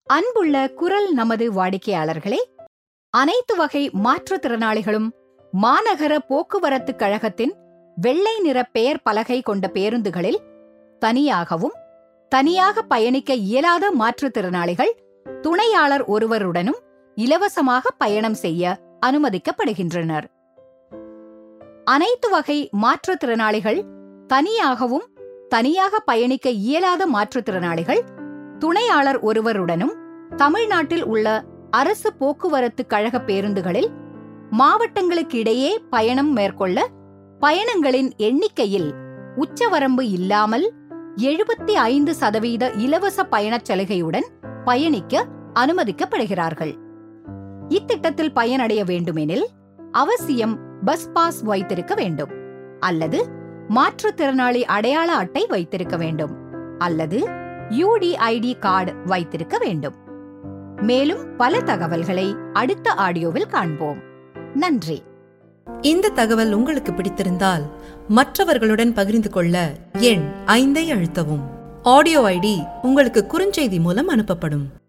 அன்புள்ள குரல் நமது வாடிக்கையாளர்களே அனைத்து வகை மாற்றுத்திறனாளிகளும் மாநகர போக்குவரத்து கழகத்தின் வெள்ளை நிற பெயர் பலகை கொண்ட பேருந்துகளில் தனியாகவும் தனியாக பயணிக்க இயலாத மாற்றுத்திறனாளிகள் துணையாளர் ஒருவருடனும் இலவசமாக பயணம் செய்ய அனுமதிக்கப்படுகின்றனர் அனைத்து வகை மாற்றுத்திறனாளிகள் தனியாகவும் தனியாக பயணிக்க இயலாத மாற்றுத்திறனாளிகள் துணையாளர் ஒருவருடனும் தமிழ்நாட்டில் உள்ள அரசு போக்குவரத்து கழக பேருந்துகளில் மாவட்டங்களுக்கு இடையே பயணம் மேற்கொள்ள பயணங்களின் எண்ணிக்கையில் உச்சவரம்பு இல்லாமல் எழுபத்தி ஐந்து சதவீத இலவச பயணச் சலுகையுடன் பயணிக்க அனுமதிக்கப்படுகிறார்கள் இத்திட்டத்தில் பயனடைய வேண்டுமெனில் அவசியம் பஸ் பாஸ் வைத்திருக்க வேண்டும் அல்லது மாற்றுத்திறனாளி அடையாள அட்டை வைத்திருக்க வேண்டும் அல்லது யூடிஐடி கார்டு வைத்திருக்க வேண்டும் மேலும் பல தகவல்களை அடுத்த ஆடியோவில் காண்போம் நன்றி இந்த தகவல் உங்களுக்கு பிடித்திருந்தால் மற்றவர்களுடன் பகிர்ந்து கொள்ள எண் ஐந்தை அழுத்தவும் ஆடியோ ஐடி உங்களுக்கு குறுஞ்செய்தி மூலம் அனுப்பப்படும்